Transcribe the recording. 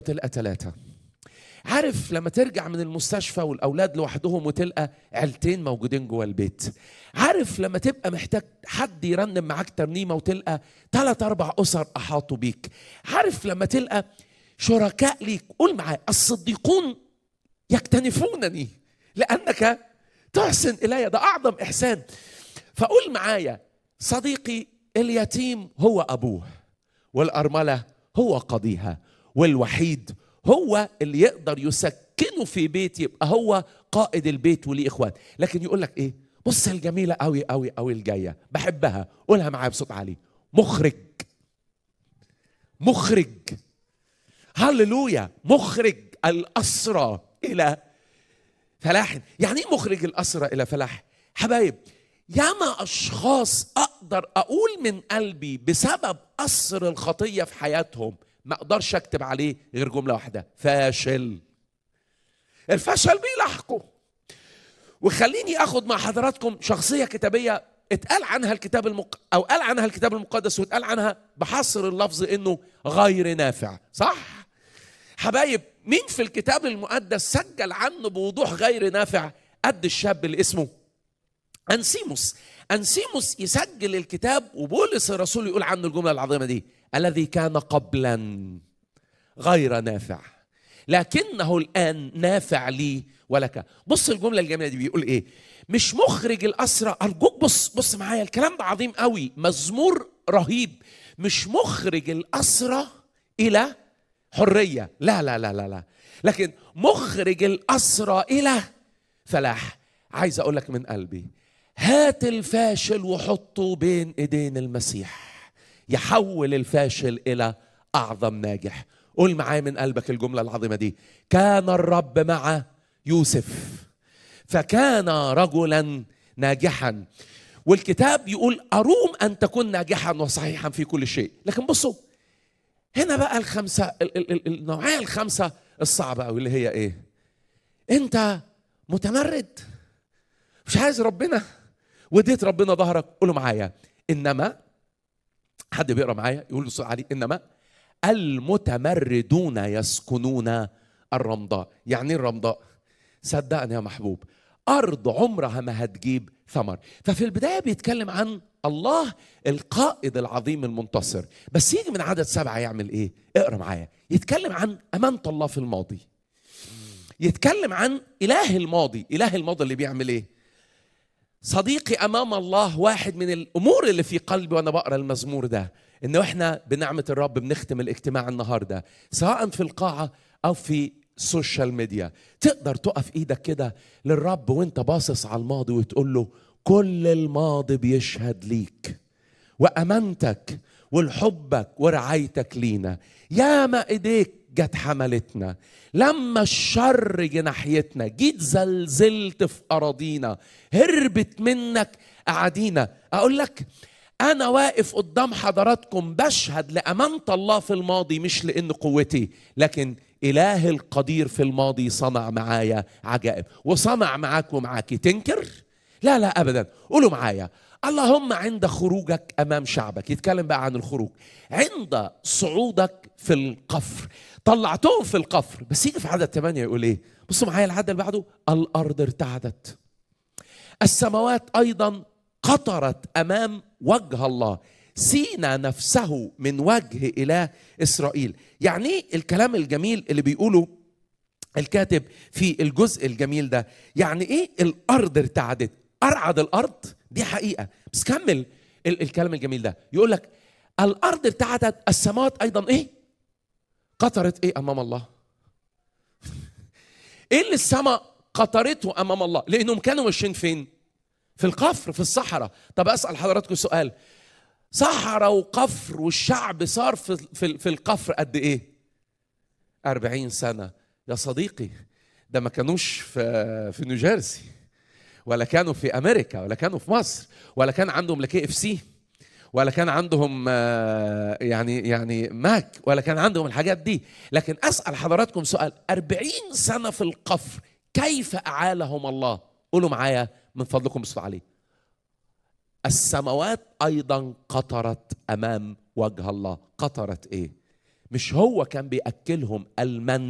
تلقى ثلاثة عارف لما ترجع من المستشفى والأولاد لوحدهم وتلقى عيلتين موجودين جوه البيت عارف لما تبقى محتاج حد يرنم معاك ترنيمة وتلقى ثلاث أربع أسر أحاطوا بيك عارف لما تلقى شركاء ليك قول معايا الصديقون يكتنفونني لأنك تحسن إلي ده أعظم إحسان فقول معايا صديقي اليتيم هو أبوه والأرملة هو قضيها والوحيد هو اللي يقدر يسكنه في بيت يبقى هو قائد البيت وليه اخوات لكن يقول لك ايه بص الجميله قوي قوي قوي الجايه بحبها قولها معايا بصوت عالي مخرج مخرج هللويا مخرج الاسرى الى فلاح يعني ايه مخرج الاسرى الى فلاح حبايب ياما اشخاص اقدر اقول من قلبي بسبب اثر الخطيه في حياتهم ما اقدرش اكتب عليه غير جمله واحده فاشل الفشل بيلاحقه وخليني اخد مع حضراتكم شخصيه كتابيه اتقال عنها الكتاب المق... او قال عنها الكتاب المقدس واتقال عنها بحصر اللفظ انه غير نافع صح حبايب مين في الكتاب المقدس سجل عنه بوضوح غير نافع قد الشاب اللي اسمه انسيموس انسيموس يسجل الكتاب وبولس الرسول يقول عنه الجمله العظيمه دي الذي كان قبلا غير نافع لكنه الان نافع لي ولك بص الجمله الجميله دي بيقول ايه مش مخرج الاسرى ارجوك بص بص معايا الكلام ده عظيم قوي مزمور رهيب مش مخرج الاسرى الى حريه لا لا لا لا لا لكن مخرج الاسرى الى فلاح عايز اقول لك من قلبي هات الفاشل وحطه بين ايدين المسيح يحول الفاشل الى اعظم ناجح قول معايا من قلبك الجمله العظيمه دي كان الرب مع يوسف فكان رجلا ناجحا والكتاب يقول اروم ان تكون ناجحا وصحيحا في كل شيء لكن بصوا هنا بقى الخمسه ال- ال- ال- النوعيه الخمسه الصعبه قوي اللي هي ايه انت متمرد مش عايز ربنا وديت ربنا ظهرك قولوا معايا انما حد بيقرا معايا يقول بصوت عالي انما المتمردون يسكنون الرمضاء يعني ايه الرمضاء صدقني يا محبوب ارض عمرها ما هتجيب ثمر ففي البدايه بيتكلم عن الله القائد العظيم المنتصر بس يجي من عدد سبعه يعمل ايه اقرا معايا يتكلم عن امانه الله في الماضي يتكلم عن اله الماضي اله الماضي اللي بيعمل ايه صديقي امام الله واحد من الامور اللي في قلبي وانا بقرا المزمور ده انه احنا بنعمه الرب بنختم الاجتماع النهارده سواء في القاعه او في السوشيال ميديا تقدر تقف ايدك كده للرب وانت باصص على الماضي وتقول له كل الماضي بيشهد ليك وامانتك والحبك ورعايتك لينا ياما ايديك جت حملتنا لما الشر جه ناحيتنا جيت زلزلت في اراضينا هربت منك اعادينا اقول لك انا واقف قدام حضراتكم بشهد لامانه الله في الماضي مش لان قوتي لكن اله القدير في الماضي صنع معايا عجائب وصنع معاك ومعاكي تنكر لا لا ابدا قولوا معايا اللهم عند خروجك امام شعبك يتكلم بقى عن الخروج عند صعودك في القفر طلعتهم في القفر بس يجي في عدد ثمانية يقول ايه بصوا معايا العدد اللي بعده الارض ارتعدت السماوات ايضا قطرت امام وجه الله سينا نفسه من وجه اله اسرائيل يعني ايه الكلام الجميل اللي بيقوله الكاتب في الجزء الجميل ده يعني ايه الارض ارتعدت ارعد الارض دي حقيقه بس كمل ال- الكلام الجميل ده يقول لك الارض ارتعدت السماوات ايضا ايه قطرت ايه امام الله ايه اللي السماء قطرته امام الله لانهم كانوا ماشيين فين في القفر في الصحراء طب اسال حضراتكم سؤال صحراء وقفر والشعب صار في في, في القفر قد ايه أربعين سنة يا صديقي ده ما كانوش في في نيوجيرسي ولا كانوا في امريكا ولا كانوا في مصر ولا كان عندهم لا كي اف سي ولا كان عندهم آه، يعني يعني ماك ولا كان عندهم الحاجات دي لكن اسال حضراتكم سؤال أربعين سنه في القفر كيف اعالهم الله قولوا معايا من فضلكم بصوا عليه السماوات ايضا قطرت امام وجه الله قطرت ايه مش هو كان بياكلهم المن